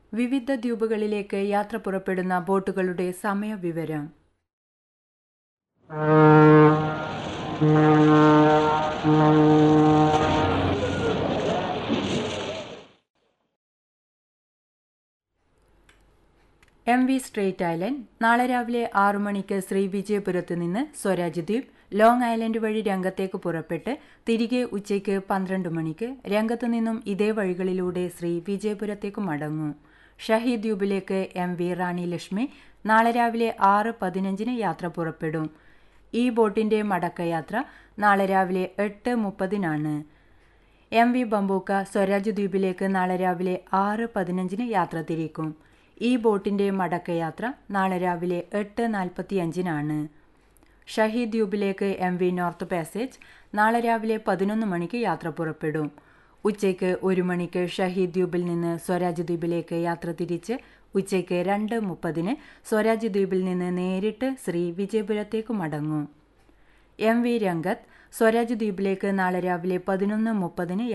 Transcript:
വിവിധ ദ്വീപുകളിലേക്ക് യാത്ര പുറപ്പെടുന്ന ബോട്ടുകളുടെ സമയവിവരം എം വി സ്ട്രേറ്റ് ഐലൻഡ് നാളെ രാവിലെ ആറു മണിക്ക് ശ്രീ വിജയപുരത്ത് നിന്ന് സ്വരാജ് ദ്വീപ് ലോങ് ഐലൻഡ് വഴി രംഗത്തേക്ക് പുറപ്പെട്ട് തിരികെ ഉച്ചയ്ക്ക് പന്ത്രണ്ട് മണിക്ക് രംഗത്തു നിന്നും ഇതേ വഴികളിലൂടെ ശ്രീ വിജയപുരത്തേക്ക് മടങ്ങും ഷഹീദ് ദ്വീപിലേക്ക് എം വി റാണി ലക്ഷ്മി നാളെ രാവിലെ ആറ് പതിനഞ്ചിന് യാത്ര പുറപ്പെടും ഈ ബോട്ടിന്റെ മടക്കയാത്ര നാളെ രാവിലെ എട്ട് മുപ്പതിനാണ് എം വി ബംബൂക്ക സ്വരാജ് ദ്വീപിലേക്ക് നാളെ രാവിലെ ആറ് പതിനഞ്ചിന് യാത്ര തിരിക്കും ഈ ബോട്ടിന്റെ മടക്കയാത്ര നാളെ രാവിലെ എട്ട് നാൽപ്പത്തിയഞ്ചിനാണ് ഷഹീദ് ദ്വീപിലേക്ക് എം വി നോർത്ത് പാസേജ് നാളെ രാവിലെ പതിനൊന്ന് മണിക്ക് യാത്ര പുറപ്പെടും ഉച്ചയ്ക്ക് ഒരു മണിക്ക് ഷഹീദ് ദ്വീപിൽ നിന്ന് സ്വരാജ് ദ്വീപിലേക്ക് യാത്ര തിരിച്ച് ഉച്ചയ്ക്ക് രണ്ട് മുപ്പതിന് സ്വരാജ് ദ്വീപിൽ നിന്ന് നേരിട്ട് ശ്രീ വിജയപുരത്തേക്ക് മടങ്ങും എം വി രംഗത്ത് സ്വരാജ് ദ്വീപിലേക്ക് നാളെ രാവിലെ പതിനൊന്ന് മുപ്പതിന്